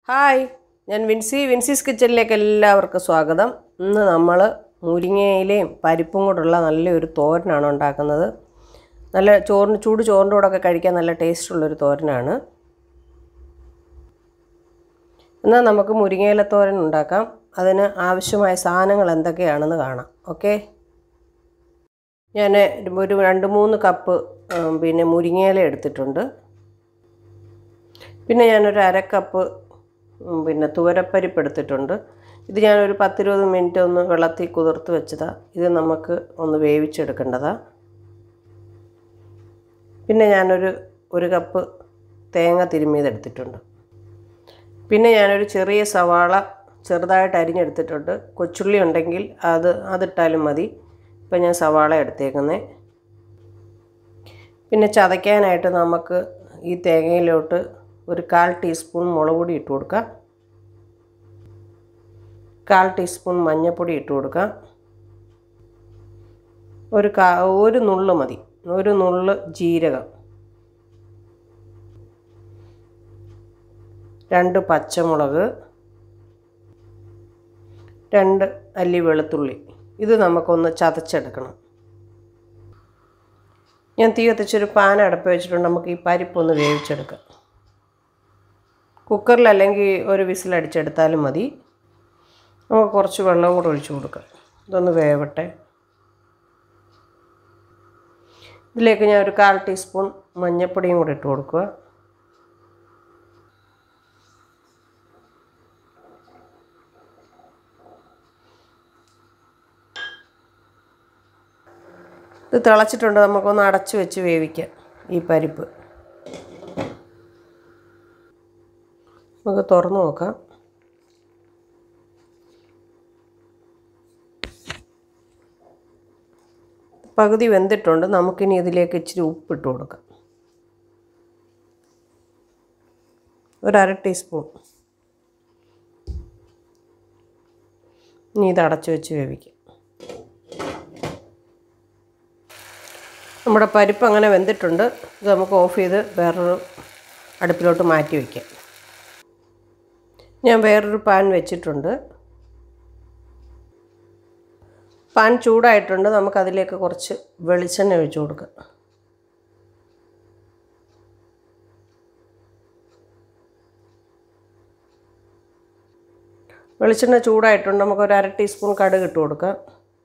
hi ഞാൻ വിൻസി വിൻസീസ് കിച്ചണിലേക്ക് എല്ലാവർക്കും സ്വാഗതം ഇന്ന് നമ്മൾ മുരിങ്ങയിലയും പരിപ്പും കൊണ്ടുള്ള നല്ലൊരു തോരനാണ് ഉണ്ടാക്കുന്നത് നല്ല ചോറിന് ചൂട് ചോറിൻ്റെ കൂടെ ഒക്കെ കഴിക്കാൻ നല്ല ടേസ്റ്റുള്ളൊരു തോരനാണ് എന്നാൽ നമുക്ക് മുരിങ്ങയില തോരൻ ഉണ്ടാക്കാം അതിന് ആവശ്യമായ സാധനങ്ങൾ എന്തൊക്കെയാണെന്ന് കാണാം ഓക്കെ ഞാൻ ഒരു രണ്ട് മൂന്ന് കപ്പ് ഉം, പിന്നെ മുരിങ്ങയില എടുത്തിട്ടുണ്ട് പിന്നെ ഞാനൊരു അര കപ്പ് ഉം, പിന്നെ തുവരപ്പരിപ്പ് എടുത്തിട്ടുണ്ട് ഇത് ഞാനൊരു പത്തിരുപത് മിനിറ്റ് ഒന്ന് വെള്ളത്തിൽ കുതിർത്ത് വെച്ചതാണ് ഇത് നമുക്ക് ഒന്ന് വേവിച്ചെടുക്കേണ്ടതാണ് പിന്നെ ഞാനൊരു ഒരു കപ്പ് തേങ്ങ തിരുമ്മിയത് എടുത്തിട്ടുണ്ട് പിന്നെ ഞാനൊരു ചെറിയ സവാള ചെറുതായിട്ട് അരിഞ്ഞെടുത്തിട്ടുണ്ട് കൊച്ചുള്ളി ഉണ്ടെങ്കിൽ അത് അതിട്ടാലും മതി ഇപ്പം ഞാൻ സവാള എടുത്തേക്കുന്നത് പിന്നെ ചതയ്ക്കാനായിട്ട് നമുക്ക് ഈ തേങ്ങയിലോട്ട് ഒരു കാൽ ടീസ്പൂൺ മുളക് പൊടി ഇട്ട് കൊടുക്കാം കാൽ ടീസ്പൂൺ മഞ്ഞൾപ്പൊടി ഇട്ട് കൊടുക്കാം ഒരു കാ ഒരു നുള്ള് മതി ഒരു നുള്ള് ജീരകം രണ്ട് പച്ചമുളക് രണ്ട് അല്ലി വെളുത്തുള്ളി ഇത് നമുക്കൊന്ന് ചതച്ചെടുക്കണം ഞാൻ തീ കത്തിച്ചൊരു പാൻ അടപ്പ് വെച്ചിട്ടുണ്ട് നമുക്ക് ഈ പരിപ്പൊന്ന് വേവിച്ചെടുക്കാം കുക്കറിൽ അല്ലെങ്കിൽ ഒരു വിസിൽ അടിച്ചെടുത്താലും മതി നമുക്ക് കുറച്ച് വെള്ളം കൂടെ ഒഴിച്ചു കൊടുക്കാം ഇതൊന്ന് വേവട്ടെ ഇതിലേക്ക് ഞാൻ ഒരു കാൽ ടീസ്പൂൺ മഞ്ഞൾപ്പൊടിയും കൂടി ഇട്ട് കൊടുക്കുക ഇത് തിളച്ചിട്ടുണ്ട് നമുക്കൊന്ന് അടച്ചു വെച്ച് വേവിക്കാം ഈ പരിപ്പ് നമുക്ക് തുറന്നു നോക്കാം പകുതി വെന്തിട്ടുണ്ട് നമുക്കിനി ഇതിലേക്ക് ഇച്ചിരി ഉപ്പിട്ട് കൊടുക്കാം ഒരു അര ടീസ്പൂൺ ഇനി ഇത് അടച്ചു വെച്ച് വേവിക്കാം നമ്മുടെ പരിപ്പ് അങ്ങനെ വെന്തിട്ടുണ്ട് ഇത് നമുക്ക് ഓഫ് ചെയ്ത് വേറൊരു അടുപ്പിലോട്ട് മാറ്റി വയ്ക്കാം ഞാൻ വേറൊരു പാൻ വെച്ചിട്ടുണ്ട് പാൻ ചൂടായിട്ടുണ്ട് നമുക്കതിലേക്ക് കുറച്ച് വെളിച്ചെണ്ണ ഒഴിച്ചു കൊടുക്കാം വെളിച്ചെണ്ണ ചൂടായിട്ടുണ്ട് നമുക്ക് ഒരു അര ടീസ്പൂൺ കടുക് ഇട്ട് കൊടുക്കാം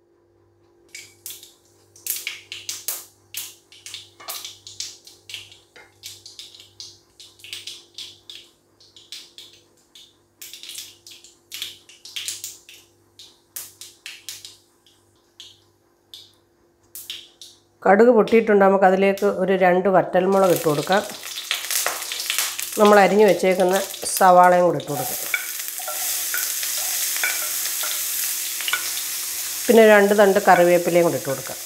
കടുക് പൊട്ടിയിട്ടുണ്ട് നമുക്ക് അതിലേക്ക് ഒരു രണ്ട് വറ്റൽമുളക് ഇട്ട് കൊടുക്കാം നമ്മൾ അരിഞ്ഞു വെച്ചേക്കുന്ന സവാളയും കൂടി ഇട്ട് കൊടുക്കാം പിന്നെ രണ്ട് തണ്ട് കറിവേപ്പിലയും കൂടി ഇട്ട് കൊടുക്കാം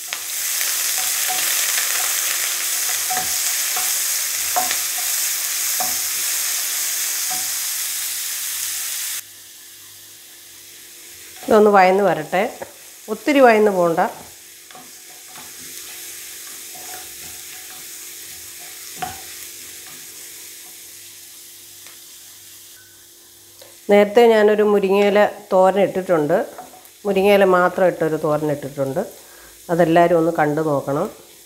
ഇതൊന്ന് വയന്ന് വരട്ടെ ഒത്തിരി വയന്ന് പോകണ്ട നേരത്തെ ഞാനൊരു മുരിങ്ങയില തോരൻ ഇട്ടിട്ടുണ്ട് മുരിങ്ങയില മാത്രം ഇട്ടൊരു തോരൻ ഇട്ടിട്ടുണ്ട് അതെല്ലാവരും ഒന്ന് കണ്ടു നോക്കണം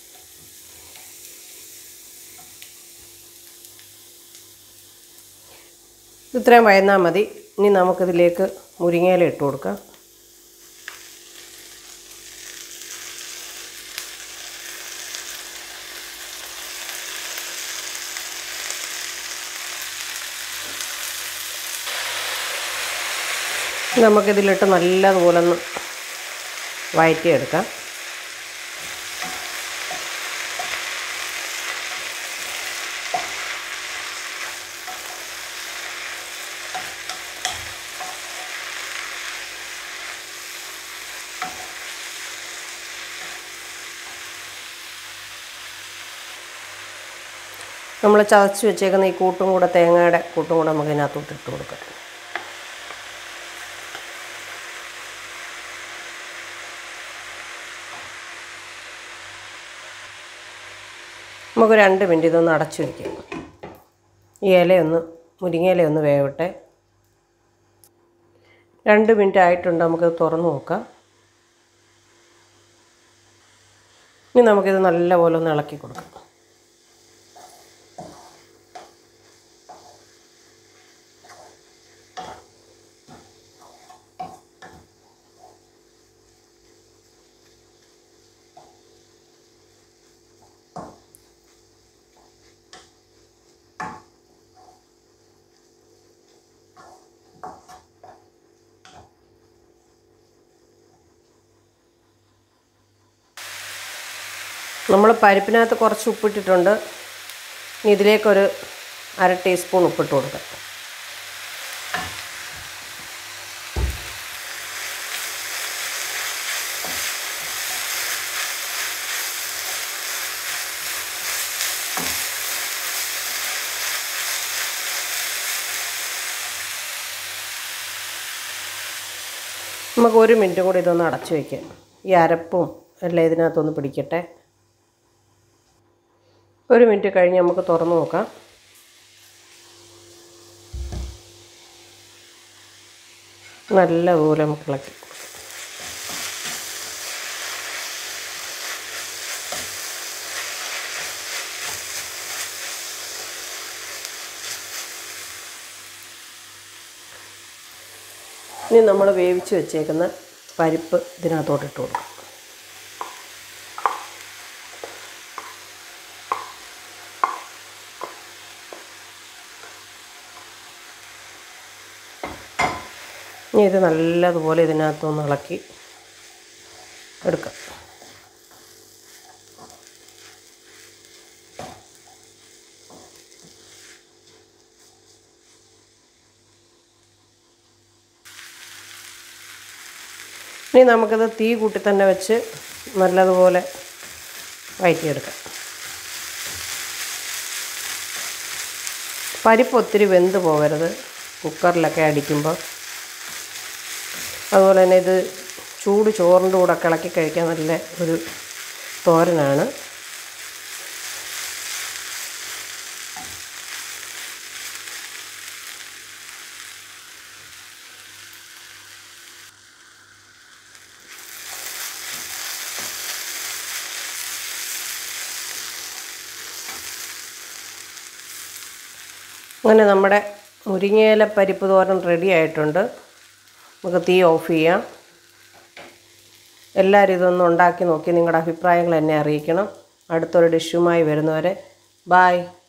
ഇത്രയും വയന്നാൽ മതി ഇനി നമുക്കിതിലേക്ക് മുരിങ്ങയില ഇട്ട് കൊടുക്കാം നമുക്കിതിലിട്ട് നല്ലതുപോലെ ഒന്ന് വഴറ്റിയെടുക്കാം നമ്മൾ ചതച്ച് വെച്ചേക്കുന്ന ഈ കൂട്ടും കൂടെ തേങ്ങയുടെ കൂട്ടും കൂടെ നമുക്ക് ഇതിനകത്തോട്ട് ഇട്ട് കൊടുക്കാം നമുക്ക് രണ്ട് മിനിറ്റ് ഇതൊന്ന് അടച്ചു വയ്ക്കാം ഈ ഇലയൊന്ന് മുരിങ്ങയില ഒന്ന് വേവട്ടെ രണ്ട് മിനിറ്റ് ആയിട്ടുണ്ട് നമുക്ക് തുറന്ന് നോക്കാം ഇനി നമുക്കിത് നല്ലപോലെ ഒന്ന് ഇളക്കി കൊടുക്കാം നമ്മൾ പരിപ്പിനകത്ത് കുറച്ച് ഉപ്പിട്ടിട്ടുണ്ട് ഇനി ഇതിലേക്കൊരു അര ടീസ്പൂൺ ഉപ്പിട്ട് കൊടുക്കാം നമുക്ക് ഒരു മിനിറ്റ് കൂടി ഇതൊന്ന് അടച്ചു വയ്ക്കാം ഈ അരപ്പും എല്ലാം ഇതിനകത്തൊന്ന് പിടിക്കട്ടെ ഒരു മിനിറ്റ് കഴിഞ്ഞ് നമുക്ക് തുറന്ന് നോക്കാം നല്ലപോലെ നമുക്ക് ഇളക്കി കൊടുക്കാം ഇനി നമ്മൾ വേവിച്ച് വെച്ചേക്കുന്ന പരിപ്പ് ഇതിനകത്തോട്ട് ഇട്ട് കൊടുക്കും ഇനി ഇത് നല്ലതുപോലെ ഇതിനകത്തൊന്ന് ഇളക്കി എടുക്കാം ഇനി നമുക്കിത് തീ കൂട്ടി തന്നെ വെച്ച് നല്ലതുപോലെ വഴറ്റിയെടുക്കാം പരിപ്പ് ഒത്തിരി വെന്ത് പോകരുത് കുക്കറിലൊക്കെ അടിക്കുമ്പോൾ അതുപോലെ തന്നെ ഇത് ചൂട് ചോറിൻ്റെ കൂടെ ഇളക്കി കഴിക്കാൻ നല്ല ഒരു തോരനാണ് അങ്ങനെ നമ്മുടെ മുരിങ്ങയില പരിപ്പ് തോരൻ റെഡി ആയിട്ടുണ്ട് നമുക്ക് തീ ഓഫ് ചെയ്യാം എല്ലാവരും ഇതൊന്ന് ഉണ്ടാക്കി നോക്കി നിങ്ങളുടെ അഭിപ്രായങ്ങൾ എന്നെ അറിയിക്കണം അടുത്തൊരു ഡിഷുമായി വരുന്നവരെ ബായ്